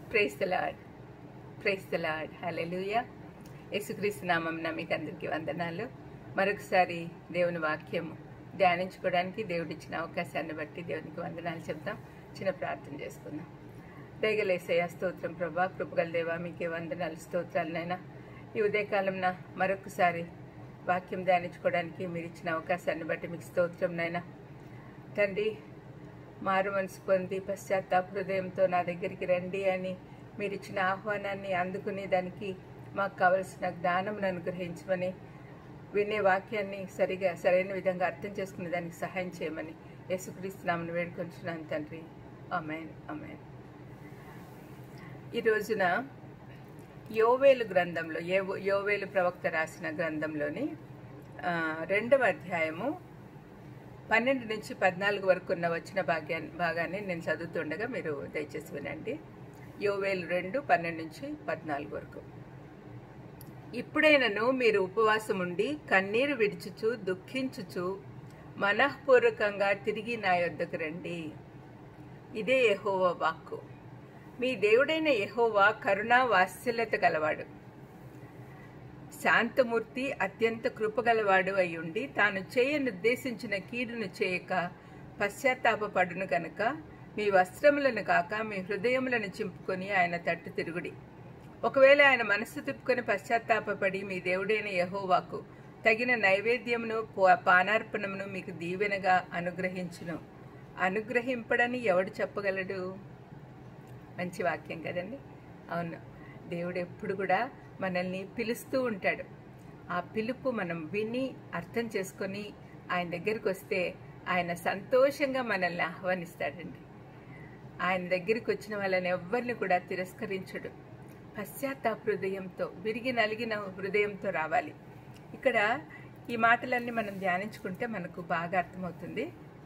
praise the lord praise the lord hallelujah యేసుక్రీస్తు నామం మీకు అందరికీ వందనాలు మరొకసారి దేవుని వాక్యము ధ్యానించుకోవడానికి దేవుడిచ్చిన అవకాశాన్ని బట్టి దేవునికి వందనాలు చెప్తాం చిన్న ప్రార్థన చేసుకుందాం దయగలేసయ్య స్తోత్రం ప్రభా కృపగల దేవా మీకే వందనాలు స్తోత్రాలనైనా ఈ ఉదయకాలంన మరొకసారి వాక్యం ధ్యానించుకోవడానికి మీరు ఇచ్చిన అవకాశాన్ని బట్టి మీకు స్తోత్రం నైనా తండ్రి మారు మనసు పొంది పశ్చాత్తాప హృదయంతో నా దగ్గరికి రండి అని మీరు ఇచ్చిన ఆహ్వానాన్ని అందుకుని దానికి మాకు కావలసిన జ్ఞానం అనుగ్రహించమని వినే వాక్యాన్ని సరిగా సరైన విధంగా అర్థం చేసుకునే దానికి సహాయం చేయమని యేసుక్రీస్తునామని వేడుకొంచున్నాను తండ్రి అమెన్ అమెన్ ఈ రోజున యోవేలు గ్రంథంలో యో యోవేలు ప్రవక్త రాసిన గ్రంథంలోని ఆ, రెండవ అధ్యాయము పన్నెండు నుంచి పద్నాలుగు వరకు ఉన్న వచ్చిన భాగ్యాన్ని భాగాన్ని నేను చదువుతుండగా మీరు దయచేసి వినండి యోవేలు రెండు పన్నెండు నుంచి పద్నాలుగు వరకు ఇప్పుడైనను మీరు ఉపవాసం ఉండి కన్నీరు విడుచుచు దుఃఖించుచు మనఃపూర్వకంగా తిరిగి నా యొద్దకు రండి ఇదే యెహోవా వాక్కు మీ దేవుడైన యెహోవా కరుణా వాత్సల్యత గలవాడు శాంతమూర్తి అత్యంత కృపగలవాడు అయ్యుండి తాను చేయనుద్దేశించిన కీడును చేయక పశ్చాత్తాపపడును గనుక మీ వస్త్రములను కాక మీ హృదయములను చింపుకొని ఆయన తట్టు తిరుగుడి ఒకవేళ ఆయన మనస్సు తిప్పుకొని పశ్చాత్తాపపడి మీ దేవుడైన యహోవాకు తగిన నైవేద్యమును పా- పానార్పణమును మీకు దీవెనగా అనుగ్రహించును అనుగ్రహింపడని ఎవడు చెప్పగలడు మంచి వాక్యం కదండి అవును దేవుడు ఎప్పుడు కూడా మనల్ని పిలుస్తూ ఉంటాడు ఆ పిలుపు మనం విని అర్థం చేసుకొని ఆయన దగ్గరికి వస్తే ఆయన సంతోషంగా మనల్ని ఆహ్వానిస్తాడండి ఆయన దగ్గరికి వచ్చిన వాళ్ళని ఎవ్వరిని కూడా తిరస్కరించడు పశ్చాత్తాప హృదయంతో విరిగి నలిగిన హృదయంతో రావాలి ఇక్కడ ఈ మాటలన్నీ మనం ధ్యానించుకుంటే మనకు బాగా అర్థమవుతుంది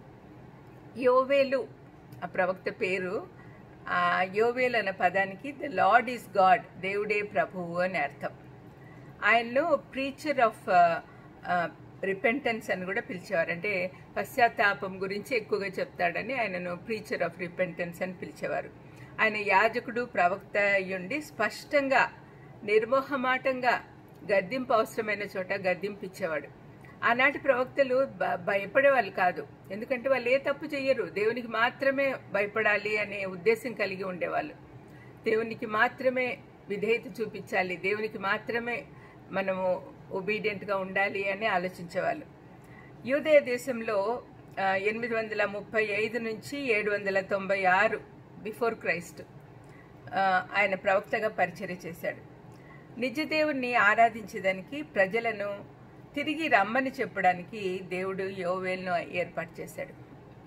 యోవేలు ఆ ప్రవక్త పేరు ఆ యోవేలు అన్న పదానికి ద లార్డ్ ఈస్ గాడ్ దేవుడే ప్రభువు అని అర్థం ఆయన్ను ప్రీచర్ ఆఫ్ రిపెంటెన్స్ అని కూడా పిలిచేవారు అంటే పశ్చాత్తాపం గురించి ఎక్కువగా చెప్తాడని ఆయనను ప్రీచర్ ఆఫ్ రిపెంటెన్స్ అని పిలిచేవారు ఆయన యాజకుడు ప్రవక్త అయ్యుండి స్పష్టంగా నిర్మోహమాటంగా గద్దింపు అవసరమైన చోట గద్దింపిచ్చేవాడు ఆనాటి ప్రవక్తలు భ- భయపడేవాళ్ళు కాదు ఎందుకంటే వాళ్ళు ఏ తప్పు చెయ్యరు దేవునికి మాత్రమే భయపడాలి అనే ఉద్దేశం కలిగి ఉండేవాళ్ళు దేవునికి మాత్రమే విధేయత చూపించాలి దేవునికి మాత్రమే మనము ఒబీడియంట్గా ఉండాలి అని ఆలోచించేవాళ్ళు యూదయ దేశంలో ఆ, ఎనిమిది వందల ముప్పై ఐదు నుంచి ఏడు వందల తొంభై ఆరు బిఫోర్ క్రైస్ట్ ఆ, ఆయన ప్రవక్తగా పరిచర్య చేశాడు నిజదేవుణ్ణి ఆరాధించేదానికి ప్రజలను తిరిగి రమ్మని చెప్పడానికి దేవుడు యోవేల్ను ఏర్పాటు చేశాడు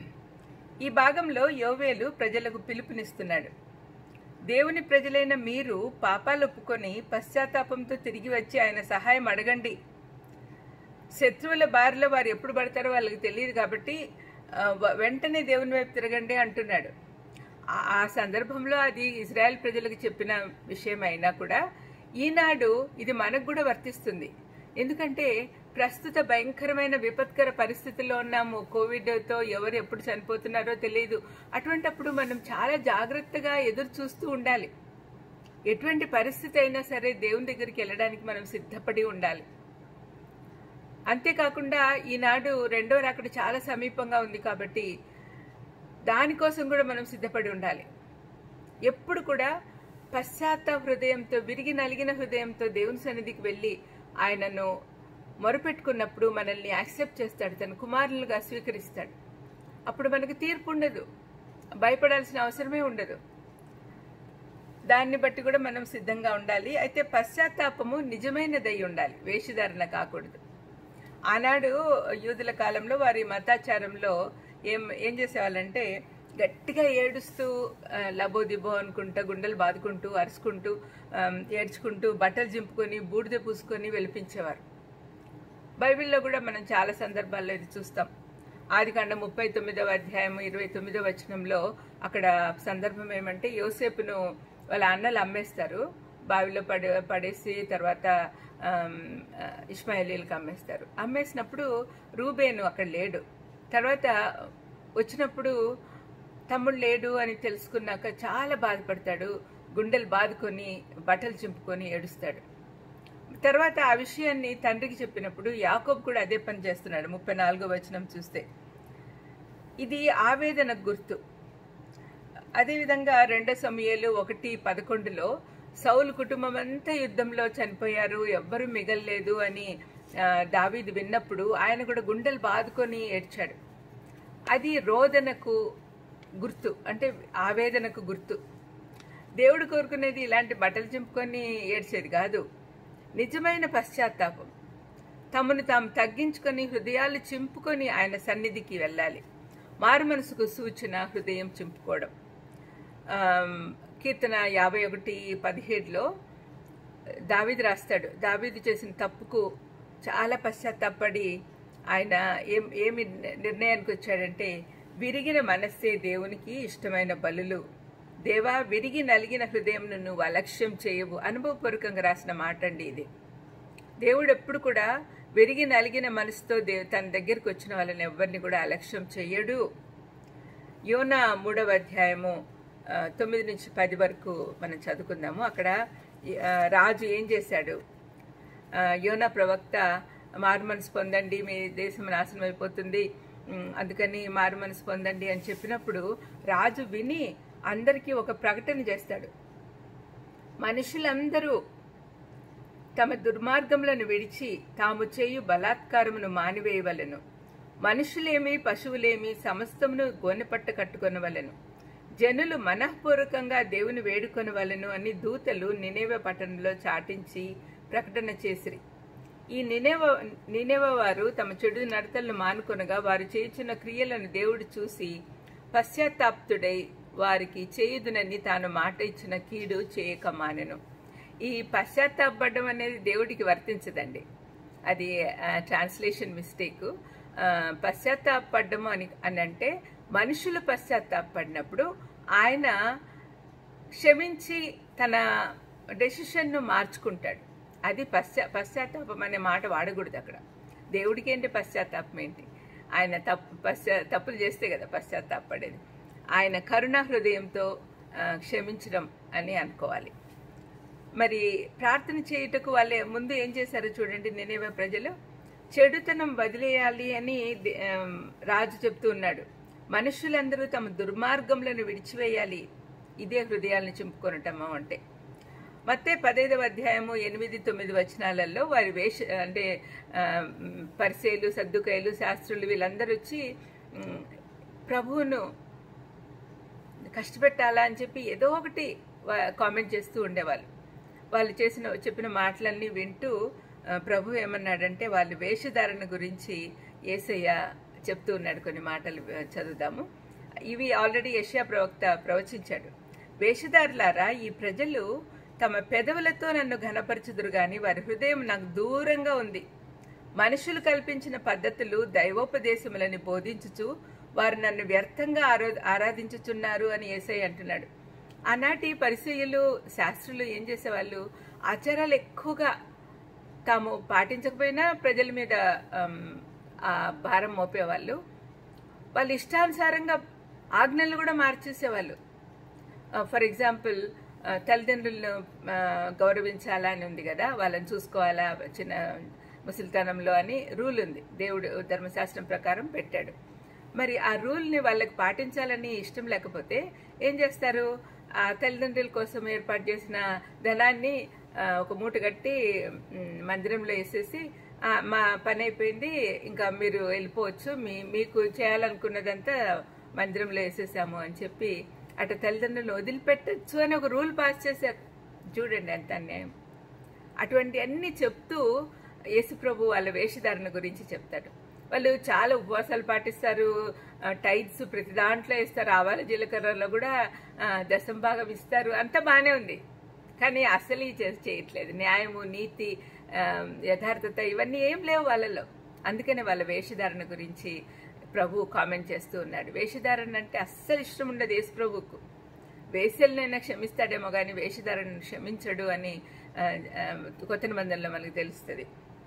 ఈ భాగంలో యోవేలు ప్రజలకు పిలుపునిస్తున్నాడు దేవుని ప్రజలైన మీరు పాపాలు ఒప్పుకొని పశ్చాత్తాపంతో తిరిగి వచ్చి ఆయన సహాయం అడగండి శత్రువుల బారిలో వారు ఎప్పుడు పడతారో వాళ్ళకి తెలియదు కాబట్టి ఆ, వ- వెంటనే దేవుని వైపు తిరగండి అంటున్నాడు ఆ- ఆ సందర్భంలో అది ఇజ్రాయెల్ ప్రజలకు చెప్పిన విషయం అయినా కూడా ఈనాడు ఇది మనకు కూడా వర్తిస్తుంది ఎందుకంటే ప్రస్తుత భయంకరమైన విపత్కర పరిస్థితుల్లో ఉన్నాము కోవిడ్తో ఎవరు ఎప్పుడు చనిపోతున్నారో తెలియదు అటువంటప్పుడు మనం చాలా జాగ్రత్తగా ఎదురు చూస్తూ ఉండాలి ఎటువంటి పరిస్థితి అయినా సరే దేవుని దగ్గరికి వెళ్ళడానికి మనం సిద్ధపడి ఉండాలి అంతేకాకుండా ఈనాడు రెండో రాకడ చాలా సమీపంగా ఉంది కాబట్టి దానికోసం కూడా మనం సిద్ధపడి ఉండాలి ఎప్పుడు కూడా పశ్చాత్తాప హృదయంతో విరిగి నలిగిన హృదయంతో దేవుని సన్నిధికి వెళ్ళి ఆయనను మొరపెట్టుకున్నప్పుడు మనల్ని యాక్సెప్ట్ చేస్తాడు తన కుమారులుగా స్వీకరిస్తాడు అప్పుడు మనకు తీర్పు ఉండదు భయపడాల్సిన అవసరమే ఉండదు దాన్ని బట్టి కూడా మనం సిద్ధంగా ఉండాలి అయితే పశ్చాత్తాపము నిజమైనదై ఉండాలి వేషధారణ కాకూడదు ఆనాడు యూదుల కాలంలో వారి మతాచారంలో ఏం ఏం చేసేవాళ్ళంటే గట్టిగా ఏడుస్తూ ఆ, లబోదిబో అనుకుంటా గుండెలు బాదుకుంటూ అరుచుకుంటూ ఆ, ఏడ్చుకుంటూ బట్టలు చింపుకొని బూడిద పూసుకొని వెలిపించేవారు బైబిల్లో కూడా మనం చాలా సందర్భాల్లో ఇది చూస్తాం ఆదికాండ ముప్పై తొమ్మిదవ అధ్యాయం ఇరవై తొమ్మిదవ వచనంలో అక్కడ సందర్భం ఏమంటే యోసేపును వాళ్ళ అన్నలు అమ్మేస్తారు బావిలో పడే పడేసి తర్వాత ఆమ్, ఆ, ఇష్మాయిలీలకు అమ్మేస్తారు అమ్మేసినప్పుడు రూబేను అక్కడ లేడు తర్వాత వచ్చినప్పుడు తమ్ముడు లేడు అని తెలుసుకున్నాక చాలా బాధపడతాడు గుండెలు బాదుకొని బట్టలు చింపుకొని ఏడుస్తాడు తర్వాత ఆ విషయాన్ని తండ్రికి చెప్పినప్పుడు యాకోబ్ కూడా అదే పని చేస్తున్నాడు ముప్పై నాలుగో వచనం చూస్తే ఇది ఆవేదన గుర్తు అదేవిధంగా రెండో సమయాలు ఒకటి పదకొండులో సౌలు కుటుంబం అంతా యుద్ధంలో చనిపోయారు ఎవ్వరూ మిగల్లేదు అని ఆ, దావీదు విన్నప్పుడు ఆయన కూడా గుండెలు బాదుకొని ఏడ్చాడు అది రోదనకు గుర్తు అంటే ఆవేదనకు గుర్తు దేవుడు కోరుకునేది ఇలాంటి బట్టలు చింపుకొని ఏడ్చేది కాదు నిజమైన పశ్చాత్తాపం తమను తాము తగ్గించుకొని హృదయాలు చింపుకొని ఆయన సన్నిధికి వెళ్ళాలి మారు మనసుకు సూచన హృదయం చింపుకోవడం ఆమ్, కీర్తన యాభై ఒకటి పదిహేడులో దావీదు రాస్తాడు దావీదు చేసిన తప్పుకు చాలా పశ్చాత్తాపడి ఆయన ఏం ఏమి నిర్ణయానికి వచ్చాడంటే విరిగిన మనస్సే దేవునికి ఇష్టమైన బలులు దేవా విరిగి నలిగిన హృదయం నువ్వు అలక్ష్యం చేయవు అనుభవపూర్వకంగా రాసిన మాట అండి ఇది దేవుడు ఎప్పుడు కూడా విరిగి నలిగిన మనసుతో దేవు తన దగ్గరికి వచ్చిన వాళ్ళని ఎవరిని కూడా అలక్ష్యం చెయ్యడు యోనా మూడవ అధ్యాయము ఆ, తొమ్మిది నుంచి పది వరకు మనం చదువుకుందాము అక్కడ ఆ, రాజు ఏం చేశాడు ఆ, యోనా ప్రవక్త మారు మనసు పొందండి మీ దేశం నాశనం అయిపోతుంది ఉమ్, అందుకని మారు మనసు పొందండి అని చెప్పినప్పుడు రాజు విని అందరికీ ఒక ప్రకటన చేస్తాడు మనుషులందరూ తమ దుర్మార్గములను విడిచి తాము చేయు బలాత్కారమును మానివేయవలెను మనుషులేమి పశువులేమి సమస్తమును గోనెపట్ట కట్టుకొనవలెను జనులు మనఃపూర్వకంగా దేవుని వేడుకొనవలెను అని దూతలు నినేవ పట్టణంలో చాటించి ప్రకటన చేసిరి ఈ నినేవ నినేవ వారు తమ చెడు నడతలను మానుకొనగా వారు చేయుచున్న క్రియలను దేవుడు చూసి పశ్చాత్తాప్తుడై వారికి చేయుదునని తాను మాట ఇచ్చిన కీడు చేయక మానెను ఈ పశ్చాత్తాపడడం అనేది దేవుడికి వర్తించదండి అది ట్రాన్స్లేషన్ మిస్టేక్ పశ్చాత్తాపడడం అని అని అంటే మనుషులు పశ్చాత్తాపడినప్పుడు ఆయన క్షమించి తన డెసిషన్ను మార్చుకుంటాడు అది పశ్చా పశ్చాత్తాపం అనే మాట వాడకూడదు అక్కడ దేవుడికి ఏంటి పశ్చాత్తాపం ఏంటి ఆయన తప్పు పశ్చా తప్పులు చేస్తే కదా పశ్చాత్తాపడేది ఆయన కరుణా హృదయంతో ఆ, క్షమించడం అని అనుకోవాలి మరి ప్రార్థన చేయుటకు వాళ్ళే ముందు ఏం చేశారో చూడండి నేనేవే ప్రజలు చెడుతనం వదిలేయాలి అని దే- ఆమ్, రాజు చెప్తూ ఉన్నాడు మనుషులందరూ తమ దుర్మార్గములను విడిచివేయాలి ఇదే హృదయాలను చింపుకొనటము అంటే మత్తే పదైదవ అధ్యాయము ఎనిమిది తొమ్మిది వచనాలలో వారి వేష అంటే ఆ, మ్, పరిసేలు సర్దుకాయలు శాస్త్రులు వీళ్ళందరూ వచ్చి మ్, ప్రభువును కష్టపెట్టాలా అని చెప్పి ఏదో ఒకటి వా- కామెంట్ చేస్తూ ఉండేవాళ్ళు వాళ్ళు చేసిన చెప్పిన మాటలన్నీ వింటూ ఆ, ప్రభు ఏమన్నాడంటే వాళ్ళు వేషధారణ గురించి ఏసయ్య చెప్తూ ఉన్నాడు కొన్ని మాటలు ఆ, చదువుదాము ఇవి ఆల్రెడీ యష్యా ప్రవక్త ప్రవచించాడు వేషధారులారా ఈ ప్రజలు తమ పెదవులతో నన్ను ఘనపరచుదురు గాని వారి హృదయం నాకు దూరంగా ఉంది మనుషులు కల్పించిన పద్ధతులు దైవోపదేశములని బోధించుచు వారు నన్ను వ్యర్థంగా ఆరో ఆరాధించుచున్నారు అని ఏసై అంటున్నాడు ఆనాటి పరిచయులు శాస్త్రులు ఏం చేసేవాళ్ళు ఆచారాలు ఎక్కువగా తాము పాటించకపోయినా ప్రజల మీద ఆమ్, ఆ భారం మోపేవాళ్ళు వాళ్ళ ఇష్టానుసారంగా ఆజ్ఞలు కూడా మార్చేసేవాళ్ళు ఫర్ ఎగ్జాంపుల్ తల్లిదండ్రులను ఆ, గౌరవించాలా అని ఉంది కదా వాళ్ళని చూసుకోవాలా చిన్న ముసలితనంలో అని రూల్ ఉంది దేవుడు ధర్మశాస్త్రం ప్రకారం పెట్టాడు మరి ఆ రూల్ని వాళ్ళకి పాటించాలని ఇష్టం లేకపోతే ఏం చేస్తారు ఆ తల్లిదండ్రుల కోసం ఏర్పాటు చేసిన ధనాన్ని ఆ, ఒక మూట కట్టి మ్, మందిరంలో వేసేసి "ఆ, మా పని అయిపోయింది ఇంకా మీరు వెళ్ళిపోవచ్చు మీ మీకు చేయాలనుకున్నదంతా మందిరంలో వేసేసాము అని చెప్పి అటు తల్లిదండ్రులను వదిలిపెట్టచ్చు అని ఒక రూల్ పాస్ చేశారు చూడండి ఎంత అన్యాయం అటువంటి అన్ని చెప్తూ యేసుప్రభు వాళ్ళ వేషధారణ గురించి చెప్తాడు వాళ్ళు చాలా ఉపవాసాలు పాటిస్తారు ఆ, టైట్స్ ప్రతి దాంట్లో ఇస్తారు ఆవాల జీలకర్రలో కూడా ఆ, దశం భాగం ఇస్తారు అంతా బాగానే ఉంది కానీ అసలు ఈ చేసి చేయట్లేదు న్యాయము నీతి ఆ, యథార్థత ఇవన్నీ ఏం లేవు వాళ్ళలో అందుకనే వాళ్ళ వేషధారణ గురించి ప్రభు కామెంట్ చేస్తూ ఉన్నాడు వేషధారణ అంటే అస్సలు ఇష్టం ఉండదు యేసు ప్రభుకు వేసలనైనా క్షమిస్తాడేమో కానీ వేషధారణను క్షమించడు అని ఆ, ఆ, కొత్త నిబంధనలో మనకు తెలుస్తుంది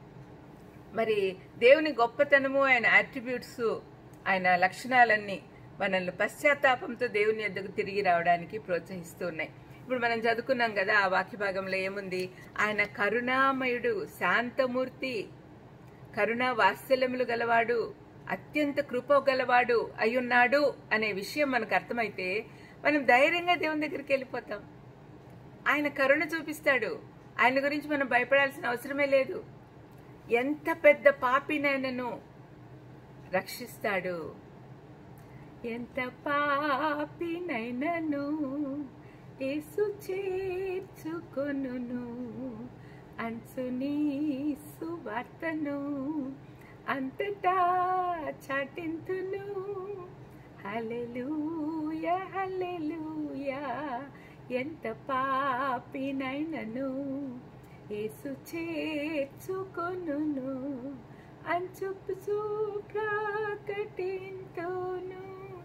మరి దేవుని గొప్పతనము ఆయన అట్రిబ్యూట్స్ ఆయన లక్షణాలన్నీ మనల్ని పశ్చాత్తాపంతో దేవుని యొద్దకు తిరిగి రావడానికి ప్రోత్సహిస్తూ ఉన్నాయి ఇప్పుడు మనం చదువుకున్నాం కదా ఆ వాక్య భాగంలో ఏముంది ఆయన కరుణామయుడు శాంతమూర్తి కరుణ వాత్సల్యములు గలవాడు అత్యంత కృప గలవాడు అయ్యున్నాడు అనే విషయం మనకు అర్థమైతే మనం ధైర్యంగా దేవుని దగ్గరికి వెళ్ళిపోతాం ఆయన కరుణ చూపిస్తాడు ఆయన గురించి మనం భయపడాల్సిన అవసరమే లేదు ఎంత పెద్ద పాపినైనను రక్షిస్తాడు ఎంత పాపినైనను యేసు చేర్చుకొనును అంచుని సువార్తను అంతటా చాటింతును హల్లెలూయ హల్లెలూయ ఎంత పాపినైనను యేసు చేర్చుకొనును అంచుపు ప్రకటింతును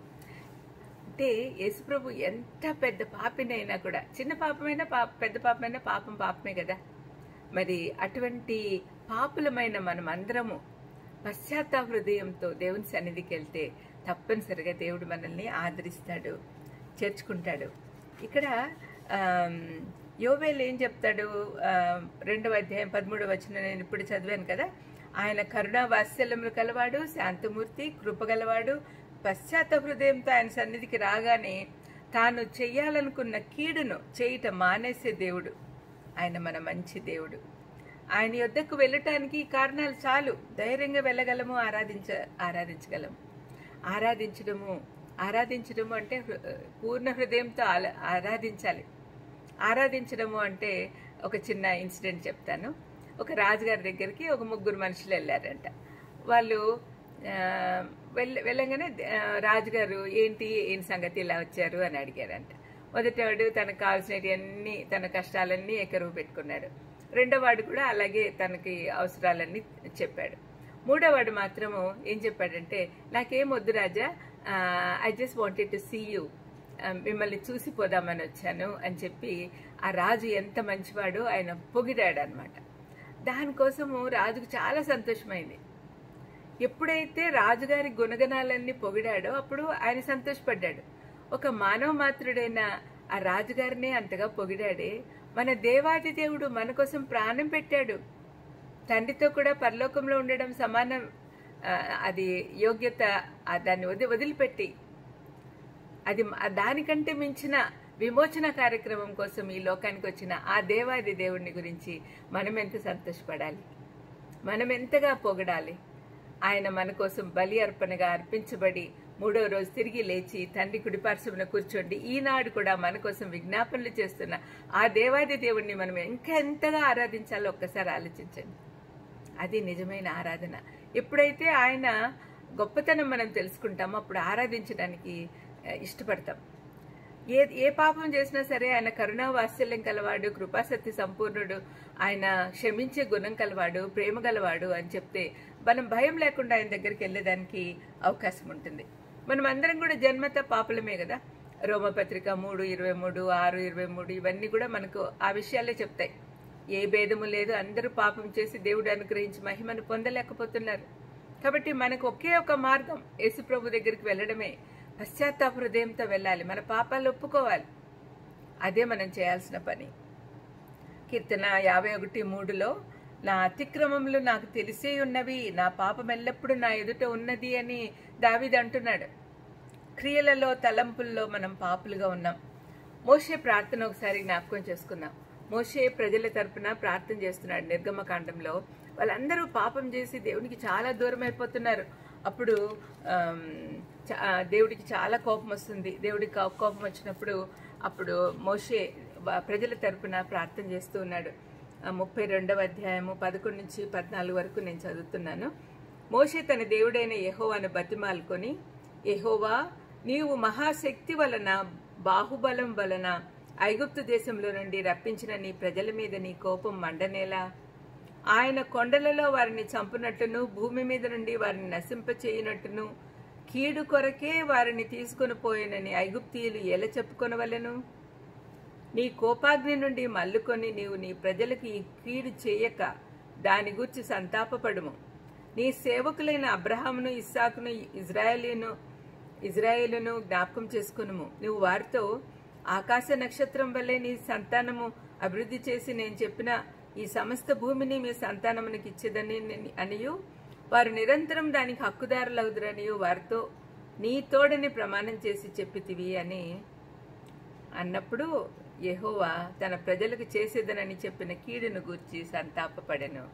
అంటే యేసుప్రభు ఎంత పెద్ద పాపినైనా కూడా చిన్న పాపమైనా పాప పెద్ద పాపమైనా పాపం పాపమే కదా మరి అటువంటి పాపులమైన మనం అందరము పశ్చాత్తాప హృదయంతో దేవుని సన్నిధికి వెళ్తే తప్పనిసరిగా దేవుడు మనల్ని ఆదరిస్తాడు చేర్చుకుంటాడు ఇక్కడ ఆమ్, యోవేలు ఏం చెప్తాడు ఆ, రెండవ అధ్యాయం పదమూడవ వచ్చిన నేను ఇప్పుడు చదివాను కదా ఆయన కరుణా వాత్సల్యములు కలవాడు శాంతమూర్తి కృపగలవాడు పశ్చాత్త హృదయంతో ఆయన సన్నిధికి రాగానే తాను చెయ్యాలనుకున్న కీడును చేయటం మానేసే దేవుడు ఆయన మన మంచి దేవుడు ఆయన యొద్దకు వెళ్ళటానికి ఈ కారణాలు చాలు ధైర్యంగా వెళ్ళగలము ఆరాధించ ఆరాధించగలము ఆరాధించడము ఆరాధించడము అంటే హృ- పూర్ణ హృదయంతో ఆల- ఆరాధించాలి ఆరాధించడము అంటే ఒక చిన్న ఇన్సిడెంట్ చెప్తాను ఒక రాజుగారి దగ్గరికి ఒక ముగ్గురు మనుషులు వెళ్ళారంట వాళ్ళు ఆ, వెళ్ళ వెళ్ళగానే ఆ, రాజుగారు ఏంటి ఏం సంగతి ఇలా వచ్చారు అని అడిగారంట మొదటివాడు తనకు కావాల్సినవన్నీ తన కష్టాలన్నీ ఎకరువు పెట్టుకున్నాడు రెండోవాడు కూడా అలాగే తనకి అవసరాలన్నీ చెప్పాడు మూడోవాడు మాత్రము ఏం చెప్పాడంటే నాకేం వద్దు రాజా I just wanted to see you మిమ్మల్ని చూసి పోదామని వచ్చాను అని చెప్పి ఆ రాజు ఎంత మంచివాడో ఆయన పొగిడాడు అనమాట దానికోసము రాజుకు చాలా సంతోషమైంది ఎప్పుడైతే రాజుగారి గుణగణాలన్నీ పొగిడాడో అప్పుడు ఆయన సంతోషపడ్డాడు ఒక మానవ మాత్రుడైన ఆ రాజుగారినే అంతగా పొగిడాడే మన దేవాది దేవుడు మన కోసం ప్రాణం పెట్టాడు తండ్రితో కూడా పరలోకంలో ఉండడం సమానం ఆ, అది యోగ్యత ఆ దాన్ని వది వదిలిపెట్టి అది మ- దానికంటే మించిన విమోచన కార్యక్రమం కోసం ఈ లోకానికి వచ్చిన ఆ దేవాది దేవుడిని గురించి మనం ఎంత సంతోషపడాలి మనం ఎంతగా పొగడాలి ఆయన మన కోసం బలి అర్పణగా అర్పించబడి మూడో రోజు తిరిగి లేచి తండ్రి కుడిపార్శ్వమున కూర్చోండి ఈనాడు కూడా మన కోసం విజ్ఞాపనలు చేస్తున్న ఆ దేవాది దేవుణ్ణి మనం ఇంకా ఎంతగా ఆరాధించాలో ఒక్కసారి ఆలోచించండి అది నిజమైన ఆరాధన ఎప్పుడైతే ఆయన గొప్పతనం మనం తెలుసుకుంటామో అప్పుడు ఆరాధించడానికి ఆ, ఇష్టపడతాం ఏ ఏ పాపం చేసినా సరే ఆయన కరుణా వాత్సల్యం కలవాడు కృపాసక్తి సంపూర్ణుడు ఆయన క్షమించే గుణం కలవాడు ప్రేమ గలవాడు అని చెప్తే మనం భయం లేకుండా ఆయన దగ్గరికి వెళ్ళేదానికి అవకాశం ఉంటుంది మనం అందరం కూడా జన్మత పాపులమే కదా రోమపత్రిక మూడు ఇరవై మూడు ఆరు ఇరవై మూడు ఇవన్నీ కూడా మనకు ఆ విషయాలే చెప్తాయి ఏ భేదము లేదు అందరూ పాపం చేసి దేవుడు అనుగ్రహించి మహిమను పొందలేకపోతున్నారు కాబట్టి మనకు ఒకే ఒక మార్గం యేసుప్రభు దగ్గరికి వెళ్ళడమే పశ్చాత్తాప హృదయంతో వెళ్ళాలి మన పాపాలు ఒప్పుకోవాలి అదే మనం చేయాల్సిన పని కీర్తన యాభై ఒకటి మూడులో నా అతిక్రమములు నాకు తెలిసే ఉన్నవి నా పాపం ఎల్లప్పుడూ నా ఎదుట ఉన్నది అని దావీదు అంటున్నాడు క్రియలలో తలంపుల్లో మనం పాపులుగా ఉన్నాం మోషే ప్రార్థన ఒకసారి జ్ఞాపకం చేసుకుందాం మోషే ప్రజల తరపున ప్రార్థన చేస్తున్నాడు నిర్గమకాండంలో వాళ్ళందరూ పాపం చేసి దేవునికి చాలా దూరం అయిపోతున్నారు అప్పుడు ఆమ్, చా- ఆ, దేవుడికి చాలా కోపం వస్తుంది దేవుడికి కో- కోపం వచ్చినప్పుడు అప్పుడు మోషే వా- ప్రజల తరపున ప్రార్థన చేస్తూ ఉన్నాడు ఆ, ముప్పై రెండవ అధ్యాయము పదకొండు నుంచి పద్నాలుగు వరకు నేను చదువుతున్నాను మోషే తన దేవుడైన యెహోవాను బతిమాలుకొని యెహోవా నీవు మహాశక్తి వలన బాహుబలం వలన ఐగుప్తు దేశంలో నుండి రప్పించిన నీ ప్రజల మీద నీ కోపం మండనేలా ఆయన కొండలలో వారిని చంపునట్టును భూమి మీద నుండి వారిని నశింపచేయునట్టును కీడు కొరకే వారిని తీసుకుని పోయినని ఐగుప్తీయులు ఎలా చెప్పుకొనవలెను నీ కోపాగ్ని నుండి మల్లుకొని నీవు నీ ప్రజలకు ఈ కీడు చేయక దాని గూర్చి సంతాపపడుము నీ సేవకులైన అబ్రహామును ఇస్సాకును ఇజ్రాయేలీను ఇజ్రాయేలును జ్ఞాపకం చేసుకునుము నువ్వు వారితో ఆకాశ నక్షత్రం వల్లే నీ సంతానము అభివృద్ధి చేసి నేను చెప్పిన ఈ సమస్త భూమిని మీ సంతానమునికి ఇచ్చేదని నేను- అనియు వారు నిరంతరం దానికి హక్కుదారులవుదురనియు వారితో నీ తోడని ప్రమాణం చేసి చెప్పితివి అని అన్నప్పుడు యెహోవా తన ప్రజలకు చేసేదనని చెప్పిన కీడును గూర్చి సంతాపపడెను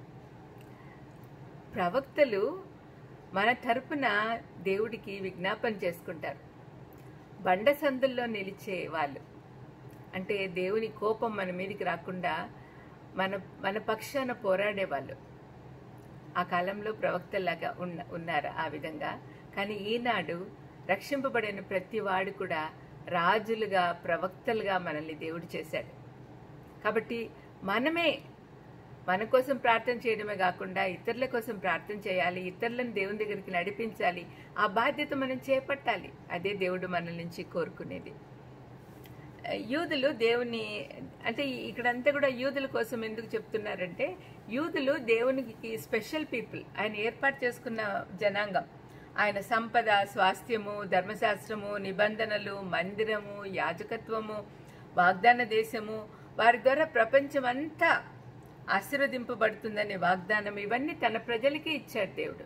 ప్రవక్తలు మన తరపున దేవుడికి విజ్ఞాపన చేసుకుంటారు బండ సందుల్లో నిలిచే వాళ్ళు అంటే దేవుని కోపం మన మీదకి రాకుండా మన మన పక్షాన పోరాడే వాళ్ళు ఆ కాలంలో ప్రవక్తలాగా ఉన్న ఉన్నారు ఆ విధంగా కానీ ఈనాడు రక్షింపబడిన ప్రతి వాడు కూడా రాజులుగా ప్రవక్తలుగా మనల్ని దేవుడు చేశాడు కాబట్టి మనమే మన కోసం ప్రార్థన చేయడమే కాకుండా ఇతరుల కోసం ప్రార్థన చేయాలి ఇతరులను దేవుని దగ్గరికి నడిపించాలి ఆ బాధ్యత మనం చేపట్టాలి అదే దేవుడు మన నుంచి కోరుకునేది యూదులు దేవుని అంటే ఇక్కడంతా కూడా యూదుల కోసం ఎందుకు చెప్తున్నారంటే యూదులు దేవునికి స్పెషల్ పీపుల్ ఆయన ఏర్పాటు చేసుకున్న జనాంగం ఆయన సంపద స్వాస్థ్యము ధర్మశాస్త్రము నిబంధనలు మందిరము యాజకత్వము వాగ్దాన దేశము వారి ద్వారా ప్రపంచం అంతా ఆశీర్వదింపబడుతుందనే వాగ్దానం ఇవన్నీ తన ప్రజలకే ఇచ్చాడు దేవుడు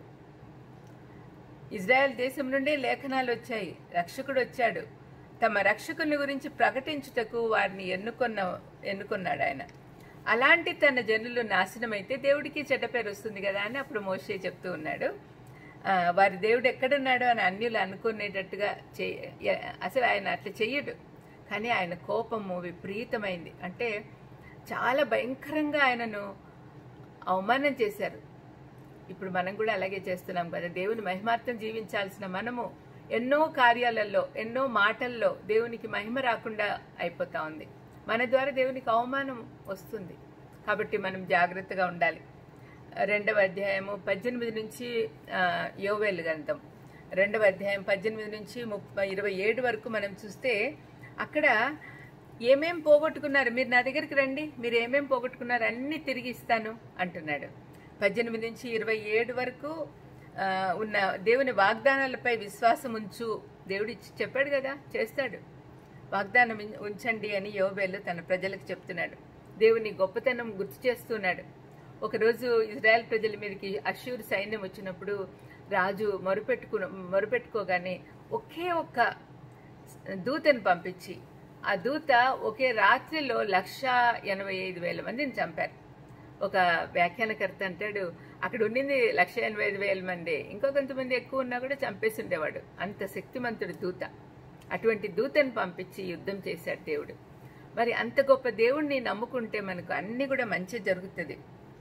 ఇజ్రాయెల్ దేశం నుండే లేఖనాలు వచ్చాయి రక్షకుడు వచ్చాడు తమ రక్షకుని గురించి ప్రకటించుటకు వారిని ఎన్నుకొన్న ఎన్నుకున్నాడు ఆయన అలాంటి తన జనులు నాశనమైతే దేవుడికి చెడ్డ పేరు వస్తుంది కదా అని అప్పుడు మోషే చెప్తూ ఉన్నాడు ఆ, వారి దేవుడు ఎక్కడున్నాడో అని అన్యులు అనుకునేటట్టుగా చేయ అసలు ఆయన అట్లా చెయ్యడు కానీ ఆయన కోపము విపరీతమైంది అంటే చాలా భయంకరంగా ఆయనను అవమానం చేశారు ఇప్పుడు మనం కూడా అలాగే చేస్తున్నాం కదా దేవుని మహిమార్థం జీవించాల్సిన మనము ఎన్నో కార్యాలలో ఎన్నో మాటల్లో దేవునికి మహిమ రాకుండా అయిపోతా ఉంది మన ద్వారా దేవునికి అవమానం వస్తుంది కాబట్టి మనం జాగ్రత్తగా ఉండాలి రెండవ అధ్యాయము పద్దెనిమిది నుంచి ఆ, యోవేలు గ్రంథం రెండవ అధ్యాయం పద్దెనిమిది నుంచి ముప్పై ఇరవై ఏడు వరకు మనం చూస్తే అక్కడ ఏమేం పోగొట్టుకున్నారు మీరు నా దగ్గరికి రండి మీరు ఏమేం పోగొట్టుకున్నారు అన్ని తిరిగి ఇస్తాను అంటున్నాడు పద్దెనిమిది నుంచి ఇరవై ఏడు వరకు ఆ, ఉన్న దేవుని వాగ్దానాలపై విశ్వాసం ఉంచు దేవుడు ఇచ్చి చెప్పాడు కదా చేస్తాడు వాగ్దానం ఇన్- ఉంచండి అని యోబేలు తన ప్రజలకు చెప్తున్నాడు దేవుని గొప్పతనం గుర్తు చేస్తున్నాడు ఒకరోజు ఇజ్రాయెల్ ప్రజల మీదకి అష్యూర్ సైన్యం వచ్చినప్పుడు రాజు మొరుపెట్టుకు మొరుపెట్టుకోగానే ఒకే ఒక్క దూతను పంపించి ఆ దూత ఒకే రాత్రిలో లక్ష ఎనభై ఐదు వేల మందిని చంపారు ఒక వ్యాఖ్యానకర్త అంటాడు అక్కడ ఉండింది లక్ష ఎనభై ఐదు వేల మంది ఇంకో కొంతమంది ఎక్కువ ఉన్నా కూడా చంపేసి ఉండేవాడు అంత శక్తిమంతుడు దూత అటువంటి దూతను పంపించి యుద్ధం చేశాడు దేవుడు మరి అంత గొప్ప దేవుణ్ణి నమ్ముకుంటే మనకు అన్ని కూడా మంచి జరుగుతుంది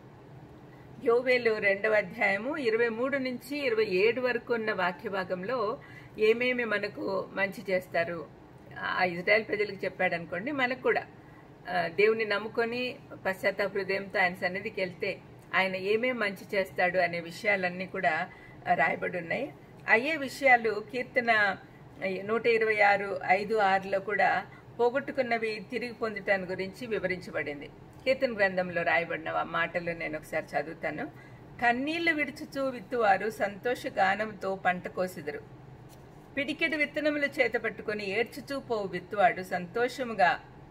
యోవేలు రెండవ అధ్యాయము ఇరవై మూడు నుంచి ఇరవై ఏడు వరకు ఉన్న వాక్య భాగంలో ఏమేమి మనకు మంచి చేస్తారు ఆ ఇజ్రాయెల్ ప్రజలకు చెప్పాడు అనుకోండి మనకు కూడా ఆ, దేవుని నమ్ముకొని పశ్చాత్తాప హృదయంతో ఆయన సన్నిధికి వెళ్తే ఆయన ఏమేమి మంచి చేస్తాడు అనే విషయాలన్నీ కూడా ఆ, రాయబడి ఉన్నాయి అయ్యే విషయాలు కీర్తన నూట ఇరవై ఆరు ఐదు ఆరులో కూడా పోగొట్టుకున్నవి తిరిగి పొందటాన్ని గురించి వివరించబడింది కీర్తన గ్రంథంలో రాయబడిన ఆ మాటలు నేను ఒకసారి చదువుతాను కన్నీళ్లు విడుచుచూ విత్తువారు సంతోష గానంతో పంట కోసిదరు పిడికెడు విత్తనములు చేత పట్టుకొని ఏడ్చుచూ పోవు విత్తువాడు సంతోషముగా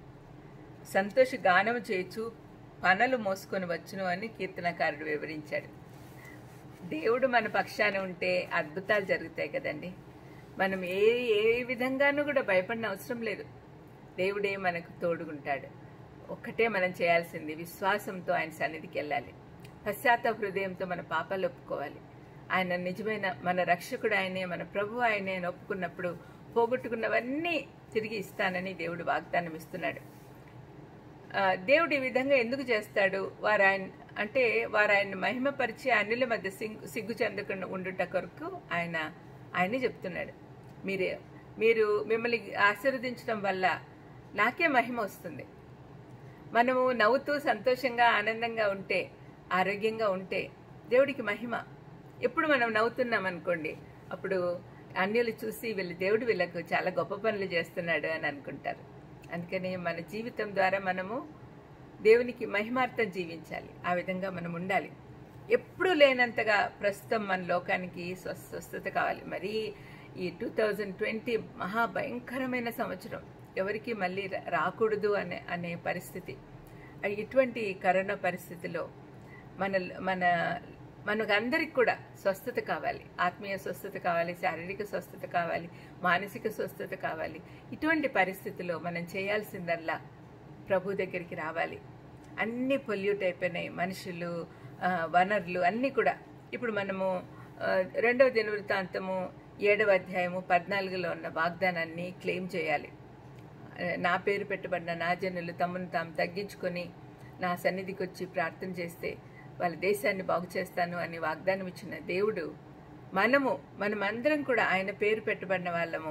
సంతోష గానము చేచు పనలు మోసుకొని వచ్చును అని కీర్తనకారుడు వివరించాడు దేవుడు మన పక్షాన ఉంటే అద్భుతాలు జరుగుతాయి కదండి మనం ఏ ఏ విధంగానూ కూడా భయపడిన అవసరం లేదు దేవుడే మనకు తోడుగుంటాడు ఒక్కటే మనం చేయాల్సింది విశ్వాసంతో ఆయన సన్నిధికి వెళ్ళాలి పశ్చాత్తాప హృదయంతో మన పాపాలు ఒప్పుకోవాలి ఆయన నిజమైన మన రక్షకుడు ఆయనే మన ప్రభు ఆయనే అని ఒప్పుకున్నప్పుడు పోగొట్టుకున్నవన్నీ తిరిగి ఇస్తానని దేవుడు వాగ్దానం ఇస్తున్నాడు ఆ, దేవుడు ఈ విధంగా ఎందుకు చేస్తాడు వారు ఆయన అంటే వారు ఆయన మహిమపరిచి అన్యుల మధ్య సిగ్గు సిగ్గు చెందకుండా ఉండుట కొరకు ఆయన ఆయనే చెప్తున్నాడు మీరే మీరు మిమ్మల్ని ఆశీర్వదించడం వల్ల నాకే మహిమ వస్తుంది మనము నవ్వుతూ సంతోషంగా ఆనందంగా ఉంటే ఆరోగ్యంగా ఉంటే దేవుడికి మహిమ ఎప్పుడు మనం నవ్వుతున్నాం అనుకోండి అప్పుడు అన్యులు చూసి వీళ్ళు దేవుడు వీళ్ళకు చాలా గొప్ప పనులు చేస్తున్నాడు అని అనుకుంటారు అందుకని మన జీవితం ద్వారా మనము దేవునికి మహిమార్థం జీవించాలి ఆ విధంగా మనం ఉండాలి ఎప్పుడూ లేనంతగా ప్రస్తుతం మన లోకానికి స్వస్థ స్వస్థత కావాలి మరి ఈ టూ థౌజండ్ ట్వంటీ మహా భయంకరమైన సంవత్సరం ఎవరికి మళ్ళీ రా- రాకూడదు అనే అనే పరిస్థితి అ- ఇటువంటి కరోనా పరిస్థితిలో మన మన మనకు అందరికి కూడా స్వస్థత కావాలి ఆత్మీయ స్వస్థత కావాలి శారీరక స్వస్థత కావాలి మానసిక స్వస్థత కావాలి ఇటువంటి పరిస్థితిలో మనం చేయాల్సిందల్లా ప్రభు దగ్గరికి రావాలి అన్నీ పొల్యూట్ అయిపోయినాయి మనుషులు ఆ, వనరులు అన్నీ కూడా ఇప్పుడు మనము ఆ, రెండవ దినవృత్తాంతము ఏడవ అధ్యాయము పద్నాలుగులో ఉన్న వాగ్దానాన్ని క్లెయిమ్ చేయాలి ఆ, నా పేరు పెట్టబడిన నా జనులు తమను తాము తగ్గించుకొని నా సన్నిధికి వచ్చి ప్రార్థన చేస్తే వాళ్ళ దేశాన్ని బాగు చేస్తాను అని వాగ్దానం ఇచ్చిన దేవుడు మనము మనమందరం కూడా ఆయన పేరు పెట్టబడిన వాళ్ళము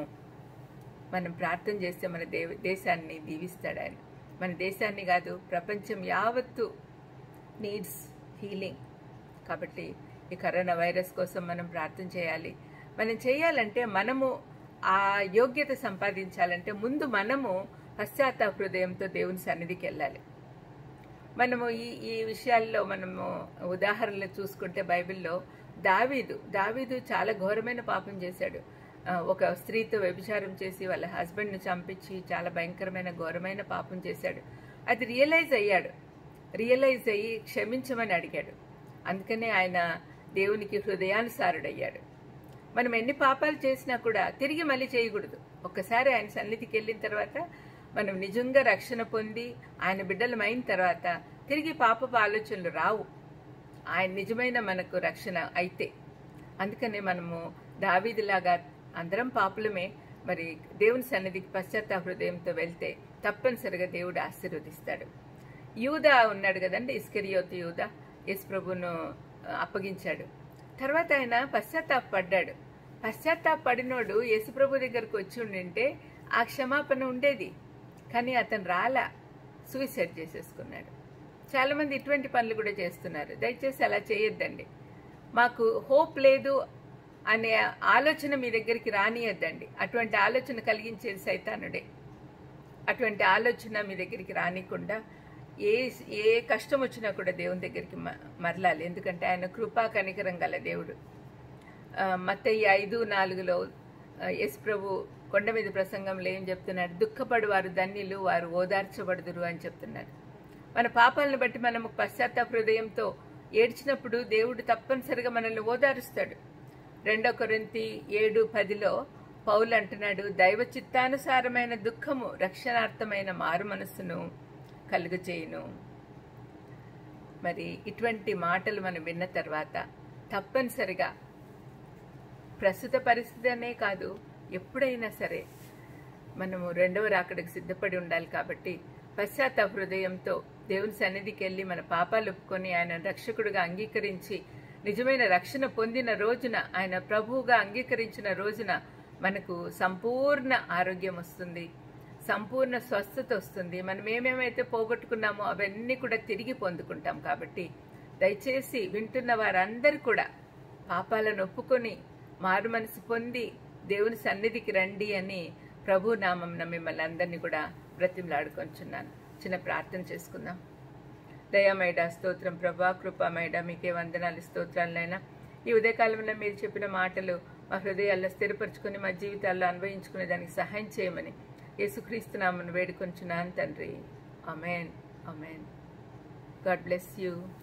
మనం ప్రార్థన చేస్తే మన దేవ దేశాన్ని దీవిస్తాడు ఆయన మన దేశాన్ని కాదు ప్రపంచం యావత్తు నీడ్స్ హీలింగ్ కాబట్టి ఈ కరోనా వైరస్ కోసం మనం ప్రార్థన చేయాలి మనం చేయాలంటే మనము ఆ యోగ్యత సంపాదించాలంటే ముందు మనము పశ్చాత్తాప హృదయంతో దేవుని సన్నిధికి వెళ్ళాలి మనము ఈ ఈ విషయాల్లో మనము ఉదాహరణలు చూసుకుంటే బైబిల్లో దావీదు దావీదు చాలా ఘోరమైన పాపం చేశాడు ఆ, ఒక స్త్రీతో వ్యభిచారం చేసి వాళ్ళ హస్బెండ్ని చంపించి చాలా భయంకరమైన ఘోరమైన పాపం చేశాడు అది రియలైజ్ అయ్యాడు రియలైజ్ అయ్యి క్షమించమని అడిగాడు అందుకనే ఆయన దేవునికి హృదయానుసారుడయ్యాడు మనం ఎన్ని పాపాలు చేసినా కూడా తిరిగి మళ్ళీ చేయకూడదు ఒక్కసారి ఆయన సన్నిధికి వెళ్ళిన తర్వాత మనం నిజంగా రక్షణ పొంది ఆయన బిడ్డలమైన తర్వాత తిరిగి పాపపు ఆలోచనలు రావు ఆయన నిజమైన మనకు రక్షణ అయితే అందుకనే మనము దావీదిలాగా అందరం పాపులమే మరి దేవుని సన్నిధికి పశ్చాత్తాప హృదయంతో వెళ్తే తప్పనిసరిగా దేవుడు ఆశీర్వదిస్తాడు యూదా ఉన్నాడు కదండి ఇస్కరియోతు యూదా యేసు ప్రభును ఆ, అప్పగించాడు తర్వాత ఆయన పశ్చాత్తాపడ్డాడు పశ్చాత్తాపడినోడు యేసుప్రభు దగ్గరకు వచ్చి ఉండింటే ఆ క్షమాపణ ఉండేది కానీ అతను రాలా సూసైడ్ చేసేసుకున్నాడు చాలా మంది ఇటువంటి పనులు కూడా చేస్తున్నారు దయచేసి అలా చేయొద్దండి మాకు హోప్ లేదు అనే ఆలోచన మీ దగ్గరికి రానియద్దండి అటువంటి ఆలోచన కలిగించేది సైతానుడే అటువంటి ఆలోచన మీ దగ్గరికి రానికుండా ఏ ఏ కష్టం వచ్చినా కూడా దేవుని దగ్గరికి మ- మరలాలి ఎందుకంటే ఆయన కృపా కనికరం గల దేవుడు ఆ, మత్తయి ఐదు నాలుగులో ఆ, యేసు ప్రభు కొండ మీద ప్రసంగంలో ఏం చెప్తున్నాడు దుఃఖపడు వారు ధన్యులు వారు ఓదార్చబడుదురు అని చెప్తున్నాడు మన పాపాలను బట్టి మనము పశ్చాత్తాప హృదయంతో ఏడ్చినప్పుడు దేవుడు తప్పనిసరిగా మనల్ని ఓదారుస్తాడు రెండో కొరింతి ఏడు పదిలో పౌలు అంటున్నాడు దైవ చిత్తానుసారమైన దుఃఖము రక్షణార్థమైన మారు మనస్సును కలుగచేయును మరి ఇటువంటి మాటలు మనం విన్న తర్వాత తప్పనిసరిగా ప్రస్తుత పరిస్థితి అనే కాదు ఎప్పుడైనా సరే మనము రెండవ రాకడికి సిద్ధపడి ఉండాలి కాబట్టి పశ్చాత్తాప హృదయంతో దేవుని సన్నిధికి వెళ్ళి మన పాపాలు ఒప్పుకొని ఆయన రక్షకుడిగా అంగీకరించి నిజమైన రక్షణ పొందిన రోజున ఆయన ప్రభువుగా అంగీకరించిన రోజున మనకు సంపూర్ణ ఆరోగ్యం వస్తుంది సంపూర్ణ స్వస్థత వస్తుంది మనం ఏమేమైతే పోగొట్టుకున్నామో అవన్నీ కూడా తిరిగి పొందుకుంటాం కాబట్టి దయచేసి వింటున్న వారందరూ కూడా పాపాలను ఒప్పుకొని మారు మనసు పొంది దేవుని సన్నిధికి రండి అని ప్రభు నామం మిమ్మల్ని అందరినీ కూడా బ్రతిమలాడుకొంచున్నాను చిన్న ప్రార్థన చేసుకుందాం దయామైడ స్తోత్రం ప్రభా కృపామైడ మీకే వందనాలు స్తోత్రాలనైనా ఈ ఉదయకాలంలో మీరు చెప్పిన మాటలు మా హృదయాల్లో స్థిరపరచుకొని మా జీవితాల్లో అన్వయించుకునే దానికి సహాయం చేయమని యేసుక్రీస్తు నామను వేడుకొంచున్నాను తండ్రి amen amen God bless you